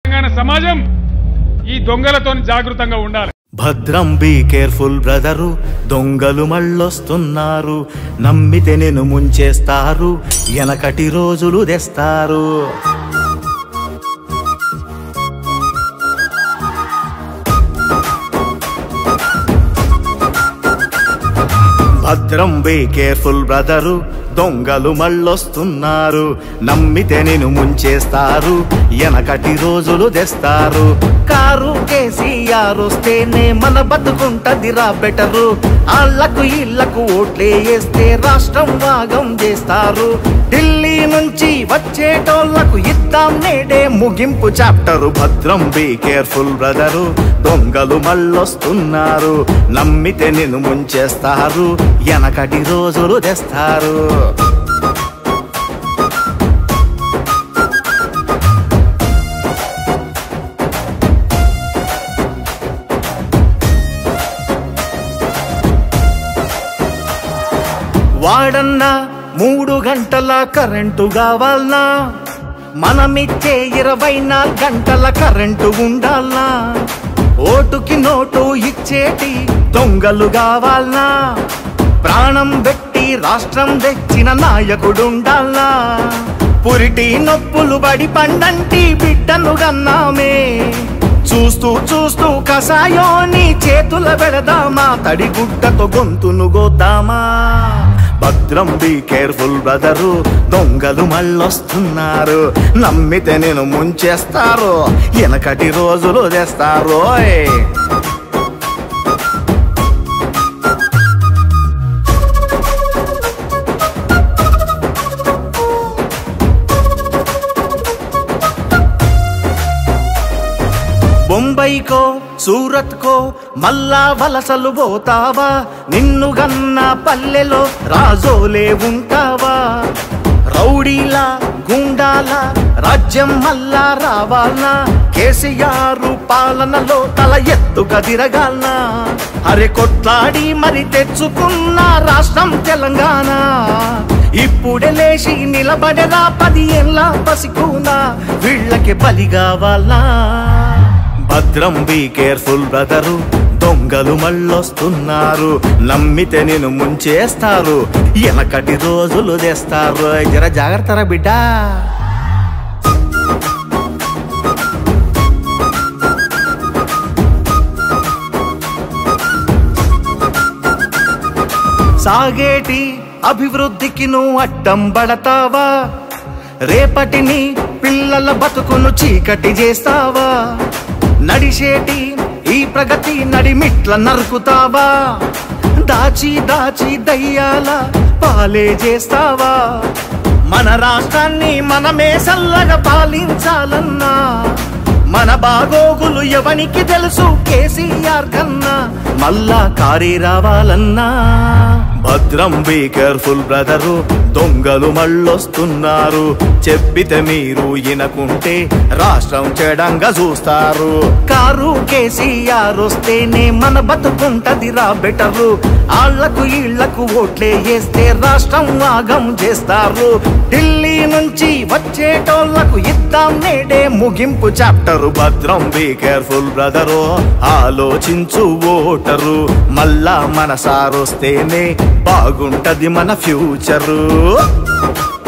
తెలంగాణ సమాజం ఈ దొంగలతో జాగృతంగా ఉండాలి భద్రం బీ కేర్ఫుల్ బ్రదరు దొంగలు మళ్ళొస్తున్నారు నమ్మితే నేను ముంచేస్తారు వెనకటి రోజులు తెస్తారు భద్రం బీ కేర్ఫుల్ బ్రదరు దొంగలు మళ్ళొస్తున్నారు నమ్మితే నేను ముంచేస్తారు వెనకటి రోజులు తెస్తారు కారు కేసీఆర్ వస్తేనే మన బతుకుంటదిరా బెటరు ఆళ్లకు ఇళ్లకు ఓట్లే వేస్తే రాష్ట్రం వాగం చేస్తారు ఢిల్లీ నుంచి వచ్చేటోళ్లకు ఇద్దాం నేడే ముగింపు చాప్టరు భద్రం బీ కేర్ఫుల్ బ్రదరు దొంగలు మళ్ళొస్తున్నారు నమ్మితే నిన్ను ముంచేస్తారు వెనకటి రోజులు తెస్తారు వాడన్నా మూడు గంటల కరెంటు కావాలనా మనమిచ్చే ఇరవై నాలుగు గంటల కరెంటు ఉండాలనా ఓటుకి నోటు ఇచ్చేటి దొంగలు కావాలనా ప్రాణం పెట్టి రాష్ట్రం తెచ్చిన నాయకుడుండాలనా పురిటి నొప్పులు బడి పండంటి బిడ్డను గన్నామే చూస్తూ చూస్తూ కషాయోని చేతుల పెడదామా తడిగుడ్డతో గొంతును గోద్దామా భద్రం బీ కేర్ఫుల్ బ్రదరు దొంగలు మళ్ళొస్తున్నారు నమ్మితే నేను ముంచేస్తారు వెనకటి రోజులు తెస్తారు ఓయ్. బొంబైకో సూరత్కో మళ్ళా వలసలు పోతావా నిన్ను గన్న పల్లెలో రాజోలే ఉంటావా రౌడీలా గుండాల రాజ్యం మళ్ళా రావాలనా కేసీఆర్ పాలనలో తల ఎత్తుగా తిరగాలనా అరే కొట్లాడి మరి తెచ్చుకున్న రాష్ట్రం తెలంగాణ ఇప్పుడే లేచి నిలబడరా పది ఏళ్ళ పసికూనా వీళ్ళకి బలి కావాలా భద్రం బీ కేర్ఫుల్ బ్రదరు దొంగలు మళ్ళొస్తున్నారు నమ్మితే నేను ముంచేస్తారు వెనకటి రోజులు తెస్తారు జర జాగ్రత్తరా బిడ్డా సాగేటి అభివృద్ధికి నువ్వు అడ్డం పడతావా రేపటిని పిల్లల బతుకును చీకటి చేస్తావా నడిచేటి ఈ ప్రగతి నడిమిట్ల నరుకుతావా దాచి దాచి దయ్యాల పాలే చేస్తావా మన రాష్ట్రాన్ని మనమే సల్లగా పాలించాలన్నా మన బాగోగులు ఎవనికి తెలుసు కేసీఆర్ కన్నా మళ్ళా కారీ రావాలన్నా భద్రం బీ కేర్ఫుల్ బ్రదరు దొంగలు మళ్ళొస్తున్నారు చెప్పితే మీరు ఇనకుంటే రాష్ట్రం చెడంగా చూస్తారు కారు కేసీఆర్ వస్తేనే మన బతుకుంటదిరా బెటరు ఆళ్లకు ఈళ్లకు ఓట్లే వేస్తే రాష్ట్రం వాగం చేస్తారు ఢిల్లీ నుంచి వచ్చేటోళ్లకు ఇద్దాం నేడే ముగింపు చాప్టరు భద్రం బీ కేర్ఫుల్ బ్రదరు ఆలోచించు ఓటరు మళ్ళా మన సారొస్తేనే బాగుంటది మన ఫ్యూచరు